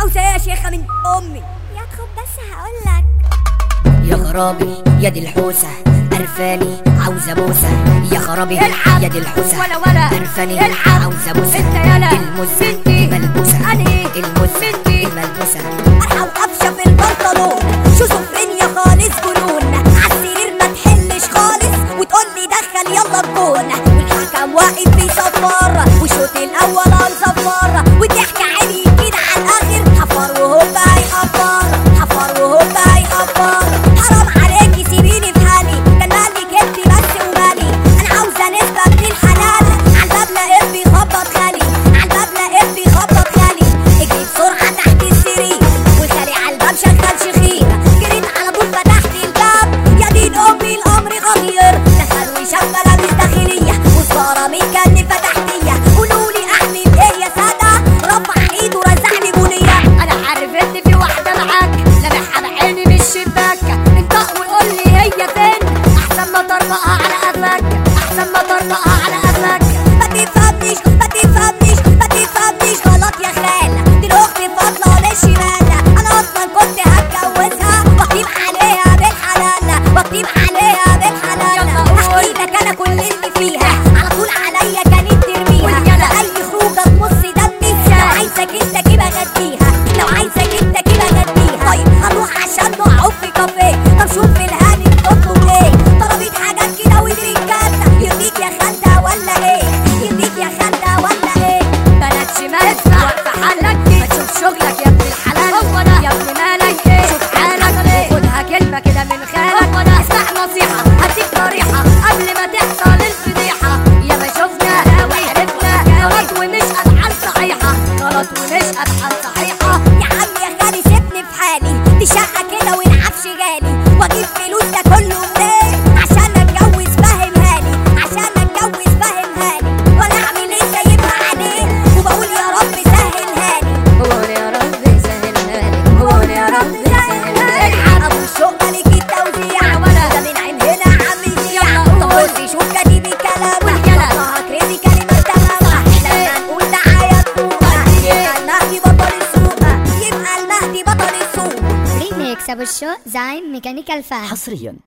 عاوزه ايه يا شيخه من امي يا تخب بس هقولك يا خرابي يا دي الحوسة قرفاني عاوزة بوسة يا خرابي العب. يا دي الحوسة ولا ولا. قرفاني العب. عاوزة بوسة انت يالا. المز بنتي. الملبوسة أنهي؟ المز بنتي. الملبوسة ارحم قفشه في البنطلون شوزوفرينيا خالص جنون عالسرير ما تحلش خالص وتقول لي دخل يلا الجون والحكم واقف بيصفر والشوط الاول هنصفر والضحك عالي كده على الاخر حفر وهوبا هيحفر حفر وهوبا هيحفر حرام عليكي سيبيني في حالي كان مالي كدبي بس ومالي انا عاوزه نسبه من الحلال عالباب لقيت بيخبط خالي عالباب لقيت بيخبط خالي اجري بسرعه تحت السرير والخالي عالباب شغال شخير جريت على طول فتحت الباب يا دين امي الامر خطير دخل وشاف ملابس داخليه وصاره متكلفه تحتيه قولوا لي اعمل ايه يا ساده رفع ايده رزعني بنيه انا عارف ان في واحده معاك لمحها بعيني من الشباك انطق وقول لي هي فين احسن ما ترفعها على قفاك احسن ما ترفعها على قفاك ما تفهمنيش ما تفهمنيش ما تفهمنيش غلط يا خالة دي الاخت فاضله ولا شمالة انا اصلا كنت هتجوزها واقيم عليها بالحلال واقيم عليها بالحلال احكي لك انا كل اللي فيها على طول عليا كانت ترميها اي خروجه تمص دمي لو عايزك انت كده غديها لو عايزك انت كده غديها طيب هنروح عشان نقعد في كافيه طب شوف الهاني بتطلب ايه طلبت حاجات كده ودرينكات يرضيك يا خالده ولا ايه يرضيك يا خالده ولا ايه بنات شمال واقفه حالك ما تشوف شغلك يا ابن الحلال هو ده يا ابن مالك ايه شوف حالك خدها كلمه كده من خالك هو ده اسمع نصيحه هديك طريحه قبل ما تحصل الفضيحه يا ما شفنا وعرفنا غلط ونشقى الحال صحيحه غلط ونشقى الحال صحيحه يا عم يا خالي سيبني في حالي دي شقه كده والعفش غالي واجيب فلوس ده كله منين عشان اتجوز فاهمها لي عشان اتجوز فاهمها لي وانا اعمل ايه سايبها عليه وبقول يا رب سهلها لي قول يا رب سهلها لي قول يا رب سهلها لي ابو الشوق ملك التوزيع ده من عين هنا عم يذيع طب بصي شوف كاتب الكلام والله كريزي كلمة تمام لما نقول دعاية تفوق يبقى المهدي بطل السوق يبقى المهدي بطل السوق ريميكس ابو الشوق زعيم ميكانيكال فاهم حصريا